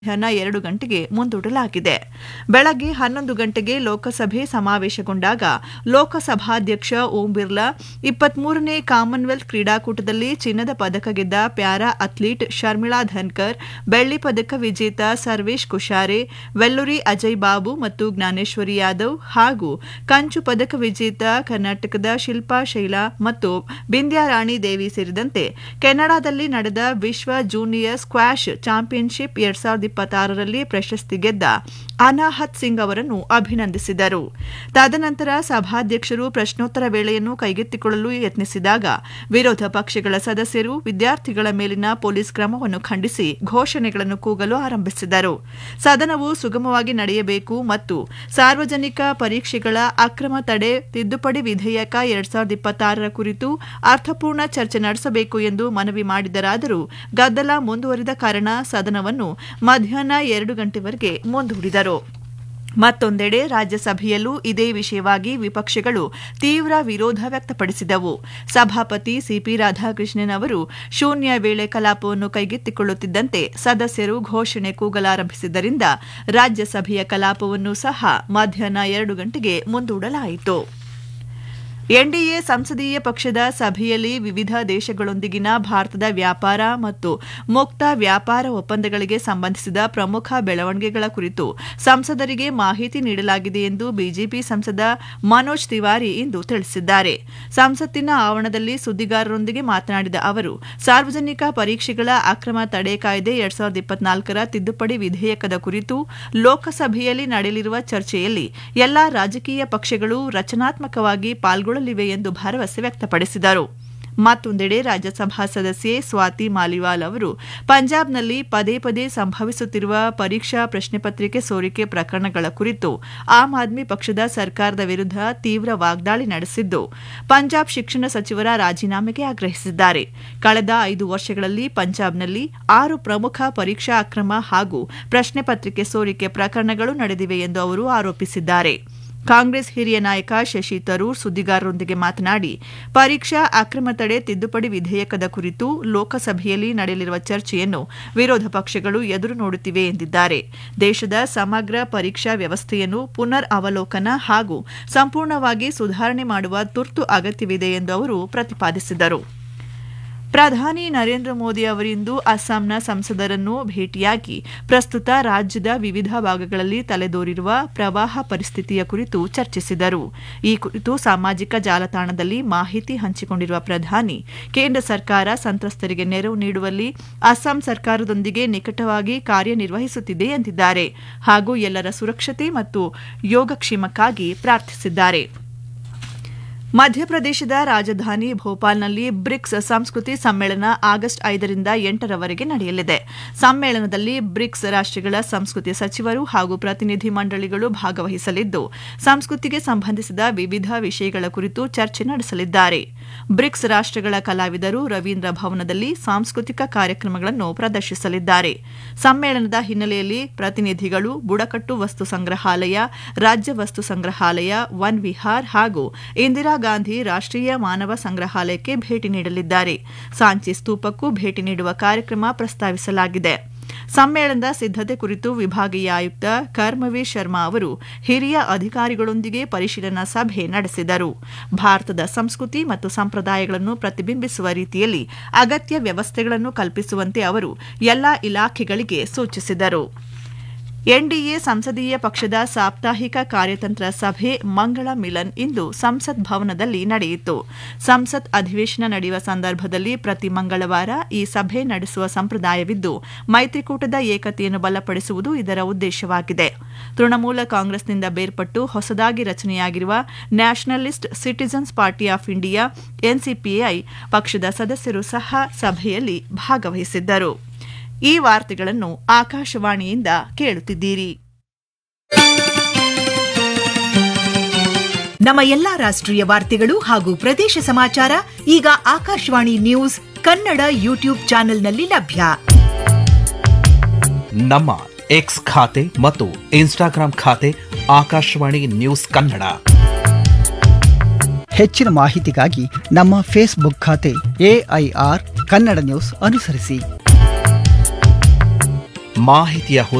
ಮಧ್ಯಾಹ್ನ ಎರಡು ಗಂಟೆಗೆ ಮುಂದೂಡಲಾಗಿದೆ ಬೆಳಗ್ಗೆ ಹನ್ನೊಂದು ಗಂಟೆಗೆ ಲೋಕಸಭೆ ಸಮಾವೇಶಗೊಂಡಾಗ ಲೋಕಸಭಾಧ್ಯಕ್ಷ ಓಂ ಬಿರ್ಲಾ ಇಪ್ಪತ್ಮೂರನೇ ಕಾಮನ್ವೆಲ್ತ್ ಕ್ರೀಡಾಕೂಟದಲ್ಲಿ ಚಿನ್ನದ ಪದಕ ಗೆದ್ದ ಪ್ಯಾರಾ ಅಥ್ಲೀಟ್ ಶರ್ಮಿಳಾ ಧನ್ಕರ್ ಬೆಳ್ಳಿ ಪದಕ ವಿಜೇತ ಸರ್ವೇಶ್ ಕುಶಾರೆ ವೆಲ್ಲುರಿ ಅಜಯ್ ಬಾಬು ಮತ್ತು ಜ್ಞಾನೇಶ್ವರಿ ಯಾದವ್ ಹಾಗೂ ಕಂಚು ಪದಕ ವಿಜೇತ ಕರ್ನಾಟಕದ ಶಿಲ್ಪಾ ಶೈಲಾ ಮತ್ತು ಬಿಂದ್ಯಾ ರಾಣಿ ದೇವಿ ಸೇರಿದಂತೆ ಕೆನಡಾದಲ್ಲಿ ನಡೆದ ವಿಶ್ವ ಜೂನಿಯರ್ ಸ್ಕ್ವಾಷ್ ಚಾಂಪಿಯನ್ಶಿಪ್ ಎರಡ್ ಸಾವಿರದ ಇಪ್ಪತ್ತಾರರಲ್ಲಿ ಪ್ರಶಸ್ತಿ ಗೆದ್ದ ಅನಾಹತ್ ಸಿಂಗ್ ಅವರನ್ನು ಅಭಿನಂದಿಸಿದರು ತದನಂತರ ಸಭಾಧ್ಯಕ್ಷರು ಪ್ರಶ್ನೋತ್ತರ ವೇಳೆಯನ್ನು ಕೈಗೆತ್ತಿಕೊಳ್ಳಲು ಯತ್ನಿಸಿದಾಗ ವಿರೋಧ ಪಕ್ಷಗಳ ಸದಸ್ಯರು ವಿದ್ಯಾರ್ಥಿಗಳ ಮೇಲಿನ ಪೊಲೀಸ್ ಕ್ರಮವನ್ನು ಖಂಡಿಸಿ ಘೋಷಣೆಗಳನ್ನು ಕೂಗಲು ಆರಂಭಿಸಿದರು ಸದನವು ಸುಗಮವಾಗಿ ನಡೆಯಬೇಕು ಮತ್ತು ಸಾರ್ವಜನಿಕ ಪರೀಕ್ಷೆಗಳ ಅಕ್ರಮ ತಡೆ ತಿದ್ದುಪಡಿ ವಿಧೇಯಕ ಎರಡ್ ಸಾವಿರದ ಇಪ್ಪತ್ತಾರರ ಕುರಿತು ಅರ್ಥಪೂರ್ಣ ಚರ್ಚೆ ನಡೆಸಬೇಕು ಎಂದು ಮನವಿ ಮಾಡಿದರಾದರೂ ಗದ್ದಲ ಮುಂದುವರಿದ ಕಾರಣ ಸದನವನ್ನು ಮಧ್ಯಾಹ್ನ ಎರಡು ಗಂಟೆವರೆಗೆ ಮುಂದೂಡಿದರು ಮತ್ತೊಂದೆಡೆ ರಾಜ್ಯಸಭೆಯಲ್ಲೂ ಇದೇ ವಿಷಯವಾಗಿ ವಿಪಕ್ಷಗಳು ತೀವ್ರ ವಿರೋಧ ವ್ಯಕ್ತಪಡಿಸಿದವು ಸಭಾಪತಿ ಸಿಪಿ ರಾಧಾಕೃಷ್ಣನ್ ಅವರು ಶೂನ್ಯ ವೇಳೆ ಕಲಾಪವನ್ನು ಕೈಗೆತ್ತಿಕೊಳ್ಳುತ್ತಿದ್ದಂತೆ ಸದಸ್ಯರು ಘೋಷಣೆ ಕೂಗಲಾರಂಭಿಸಿದ್ದರಿಂದ ರಾಜ್ಯಸಭೆಯ ಕಲಾಪವನ್ನು ಸಹ ಮಧ್ಯಾಹ್ನ ಎರಡು ಗಂಟೆಗೆ ಮುಂದೂಡಲಾಯಿತು ಎನ್ಡಿಎ ಸಂಸದೀಯ ಪಕ್ಷದ ಸಭೆಯಲ್ಲಿ ವಿವಿಧ ದೇಶಗಳೊಂದಿಗಿನ ಭಾರತದ ವ್ಯಾಪಾರ ಮತ್ತು ಮುಕ್ತ ವ್ಯಾಪಾರ ಒಪ್ಪಂದಗಳಿಗೆ ಸಂಬಂಧಿಸಿದ ಪ್ರಮುಖ ಬೆಳವಣಿಗೆಗಳ ಕುರಿತು ಸಂಸದರಿಗೆ ಮಾಹಿತಿ ನೀಡಲಾಗಿದೆ ಎಂದು ಬಿಜೆಪಿ ಸಂಸದ ಮನೋಜ್ ತಿವಾರಿ ಇಂದು ತಿಳಿಸಿದ್ದಾರೆ ಸಂಸತ್ತಿನ ಆವರಣದಲ್ಲಿ ಸುದ್ದಿಗಾರರೊಂದಿಗೆ ಮಾತನಾಡಿದ ಅವರು ಸಾರ್ವಜನಿಕ ಪರೀಕ್ಷೆಗಳ ಅಕ್ರಮ ತಡೆ ಕಾಯ್ದೆ ಎರಡ್ ಸಾವಿರದ ಇಪ್ಪತ್ನಾಲ್ಕರ ತಿದ್ದುಪಡಿ ವಿಧೇಯಕದ ಕುರಿತು ಲೋಕಸಭೆಯಲ್ಲಿ ನಡೆಯಲಿರುವ ಚರ್ಚೆಯಲ್ಲಿ ಎಲ್ಲಾ ರಾಜಕೀಯ ಪಕ್ಷಗಳು ರಚನಾತ್ಮಕವಾಗಿ ಪಾಲ್ಗೊಳ್ಳಲಿವೆ ಎಂದು ಭರವಸೆ ವ್ಯಕ್ತಪಡಿಸಿದರು ಮತ್ತೊಂದೆಡೆ ರಾಜ್ಯಸಭಾ ಸದಸ್ಯೆ ಸ್ವಾತಿ ಮಾಲಿವಾಲ್ ಅವರು ಪಂಜಾಬ್ನಲ್ಲಿ ಪದೇ ಪದೇ ಸಂಭವಿಸುತ್ತಿರುವ ಪರೀಕ್ಷಾ ಪ್ರಶ್ನೆ ಪತ್ರಿಕೆ ಸೋರಿಕೆ ಪ್ರಕರಣಗಳ ಕುರಿತು ಆಮ್ ಆದ್ಮಿ ಪಕ್ಷದ ಸರ್ಕಾರದ ವಿರುದ್ಧ ತೀವ್ರ ವಾಗ್ದಾಳಿ ನಡೆಸಿದ್ದು ಪಂಜಾಬ್ ಶಿಕ್ಷಣ ಸಚಿವರ ರಾಜೀನಾಮೆಗೆ ಆಗ್ರಹಿಸಿದ್ದಾರೆ ಕಳೆದ ಐದು ವರ್ಷಗಳಲ್ಲಿ ಪಂಜಾಬ್ನಲ್ಲಿ ಆರು ಪ್ರಮುಖ ಪರೀಕ್ಷಾ ಅಕ್ರಮ ಹಾಗೂ ಪ್ರಶ್ನೆ ಪತ್ರಿಕೆ ಸೋರಿಕೆ ಪ್ರಕರಣಗಳು ನಡೆದಿವೆ ಎಂದು ಅವರು ಆರೋಪಿಸಿದ್ದಾರೆ ಕಾಂಗ್ರೆಸ್ ಹಿರಿಯ ನಾಯಕ ಶಶಿ ತರೂರ್ ಸುದ್ದಿಗಾರರೊಂದಿಗೆ ಮಾತನಾಡಿ ಪರೀಕ್ಷಾ ಅಕ್ರಮ ತಡೆ ತಿದ್ದುಪಡಿ ವಿಧೇಯಕದ ಕುರಿತು ಲೋಕಸಭೆಯಲ್ಲಿ ನಡೆಯಲಿರುವ ಚರ್ಚೆಯನ್ನು ವಿರೋಧ ಪಕ್ಷಗಳು ಎದುರು ನೋಡುತ್ತಿವೆ ಎಂದಿದ್ದಾರೆ ದೇಶದ ಸಮಗ್ರ ಪರೀಕ್ಷಾ ವ್ಯವಸ್ಥೆಯನ್ನು ಪುನರ್ ಅವಲೋಕನ ಹಾಗೂ ಸಂಪೂರ್ಣವಾಗಿ ಸುಧಾರಣೆ ಮಾಡುವ ತುರ್ತು ಅಗತ್ಯವಿದೆ ಎಂದು ಅವರು ಪ್ರತಿಪಾದಿಸಿದರು ಪ್ರಧಾನಿ ನರೇಂದ್ರ ಮೋದಿ ಅವರಿಂದು ಅಸ್ಸಾಂನ ಸಂಸದರನ್ನು ಭೇಟಿಯಾಗಿ ಪ್ರಸ್ತುತ ರಾಜ್ಯದ ವಿವಿಧ ಭಾಗಗಳಲ್ಲಿ ತಲೆದೋರಿರುವ ಪ್ರವಾಹ ಪರಿಸ್ಥಿತಿಯ ಕುರಿತು ಚರ್ಚಿಸಿದರು ಈ ಕುರಿತು ಸಾಮಾಜಿಕ ಜಾಲತಾಣದಲ್ಲಿ ಮಾಹಿತಿ ಹಂಚಿಕೊಂಡಿರುವ ಪ್ರಧಾನಿ ಕೇಂದ್ರ ಸರ್ಕಾರ ಸಂತ್ರಸ್ತರಿಗೆ ನೆರವು ನೀಡುವಲ್ಲಿ ಅಸ್ಸಾಂ ಸರ್ಕಾರದೊಂದಿಗೆ ನಿಕಟವಾಗಿ ಕಾರ್ಯನಿರ್ವಹಿಸುತ್ತಿದೆ ಎಂದಿದ್ದಾರೆ ಹಾಗೂ ಎಲ್ಲರ ಸುರಕ್ಷತೆ ಮತ್ತು ಯೋಗಕ್ಷೇಮಕ್ಕಾಗಿ ಪ್ರಾರ್ಥಿಸಿದ್ದಾರೆ ಮಧ್ಯಪ್ರದೇಶದ ರಾಜಧಾನಿ ಭೋಪಾಲ್ನಲ್ಲಿ ಬ್ರಿಕ್ಸ್ ಸಂಸ್ಕೃತಿ ಸಮ್ಮೇಳನ ಆಗಸ್ಟ್ ಐದರಿಂದ ಎಂಟರವರೆಗೆ ನಡೆಯಲಿದೆ ಸಮ್ಮೇಳನದಲ್ಲಿ ಬ್ರಿಕ್ಸ್ ರಾಷ್ಟ್ರಗಳ ಸಂಸ್ಕೃತಿ ಸಚಿವರು ಹಾಗೂ ಪ್ರತಿನಿಧಿ ಮಂಡಳಿಗಳು ಭಾಗವಹಿಸಲಿದ್ದು ಸಂಸ್ಕೃತಿಗೆ ಸಂಬಂಧಿಸಿದ ವಿವಿಧ ವಿಷಯಗಳ ಕುರಿತು ಚರ್ಚೆ ನಡೆಸಲಿದ್ದಾರೆ ಬ್ರಿಕ್ಸ್ ರಾಷ್ಟ್ರಗಳ ಕಲಾವಿದರು ರವೀಂದ್ರ ಭವನದಲ್ಲಿ ಸಾಂಸ್ಕೃತಿಕ ಕಾರ್ಯಕ್ರಮಗಳನ್ನು ಪ್ರದರ್ಶಿಸಲಿದ್ದಾರೆ ಸಮ್ಮೇಳನದ ಹಿನ್ನೆಲೆಯಲ್ಲಿ ಪ್ರತಿನಿಧಿಗಳು ಬುಡಕಟ್ಟು ವಸ್ತು ಸಂಗ್ರಹಾಲಯ ರಾಜ್ಯ ವಸ್ತು ಸಂಗ್ರಹಾಲಯ ವನ್ ವಿಹಾರ್ ಹಾಗೂ ಇಂದಿರಾ ಗಾಂಧಿ ರಾಷ್ಟ್ರೀಯ ಮಾನವ ಸಂಗ್ರಹಾಲಯಕ್ಕೆ ಭೇಟಿ ನೀಡಲಿದ್ದಾರೆ ಸಾಂಚಿ ಸ್ತೂಪಕ್ಕೂ ಭೇಟಿ ನೀಡುವ ಕಾರ್ಯಕ್ರಮ ಪ್ರಸ್ತಾವಿಸಲಾಗಿದೆ ಸಮ್ಮೇಳನದ ಸಿದ್ದತೆ ಕುರಿತು ವಿಭಾಗೀಯ ಆಯುಕ್ತ ಕರ್ಮವೀರ್ ಶರ್ಮಾ ಅವರು ಹಿರಿಯ ಅಧಿಕಾರಿಗಳೊಂದಿಗೆ ಪರಿಶೀಲನಾ ಸಭೆ ನಡೆಸಿದರು ಭಾರತದ ಸಂಸ್ಕೃತಿ ಮತ್ತು ಸಂಪ್ರದಾಯಗಳನ್ನು ಪ್ರತಿಬಿಂಬಿಸುವ ರೀತಿಯಲ್ಲಿ ಅಗತ್ಯ ವ್ಯವಸ್ಥೆಗಳನ್ನು ಕಲ್ಪಿಸುವಂತೆ ಅವರು ಎಲ್ಲಾ ಇಲಾಖೆಗಳಿಗೆ ಸೂಚಿಸಿದರು ಎನ್ಡಿಎ ಸಂಸದೀಯ ಪಕ್ಷದ ಸಾಪ್ತಾಹಿಕ ಕಾರ್ಯತಂತ್ರ ಸಭೆ ಮಂಗಳ ಮಿಲನ್ ಇಂದು ಸಂಸತ್ ಭವನದಲ್ಲಿ ನಡೆಯಿತು ಸಂಸತ್ ಅಧಿವೇಶನ ನಡೆಯುವ ಸಂದರ್ಭದಲ್ಲಿ ಪ್ರತಿ ಮಂಗಳವಾರ ಈ ಸಭೆ ನಡೆಸುವ ಸಂಪ್ರದಾಯವಿದ್ದು ಮೈತ್ರಿಕೂಟದ ಏಕತೆಯನ್ನು ಬಲಪಡಿಸುವುದು ಇದರ ಉದ್ದೇಶವಾಗಿದೆ ತೃಣಮೂಲ ಕಾಂಗ್ರೆಸ್ನಿಂದ ಬೇರ್ಪಟ್ಟು ಹೊಸದಾಗಿ ರಚನೆಯಾಗಿರುವ nationalist citizens party of India NCPI ಪಕ್ಷದ ಸದಸ್ಯರು ಸಹ ಸಭೆಯಲ್ಲಿ ಭಾಗವಹಿಸಿದ್ದರು ಈ ವಾರ್ತೆಗಳನ್ನು ಆಕಾಶವಾಣಿಯಿಂದ ಕೇಳುತ್ತಿದ್ದೀರಿ ನಮ್ಮ ಎಲ್ಲಾ ರಾಷ್ಟ್ರೀಯ ವಾರ್ತೆಗಳು ಹಾಗೂ ಪ್ರದೇಶ ಸಮಾಚಾರ ಈಗ ಆಕಾಶವಾಣಿ ನ್ಯೂಸ್ ಕನ್ನಡ ಯೂಟ್ಯೂಬ್ ಚಾನೆಲ್ನಲ್ಲಿ ಲಭ್ಯ ನಮ್ಮ ಎಕ್ಸ್ ಖಾತೆ ಮತ್ತು ಇನ್ಸ್ಟಾಗ್ರಾಂ ಖಾತೆ ಆಕಾಶವಾಣಿ ನ್ಯೂಸ್ ಕನ್ನಡ ಹೆಚ್ಚಿನ ಮಾಹಿತಿಗಾಗಿ ನಮ್ಮ ಫೇಸ್ಬುಕ್ ಖಾತೆ ಎಐಆರ್ ಕನ್ನಡ ನ್ಯೂಸ್ ಅನುಸರಿಸಿ ಮಾಹಿತಿಯ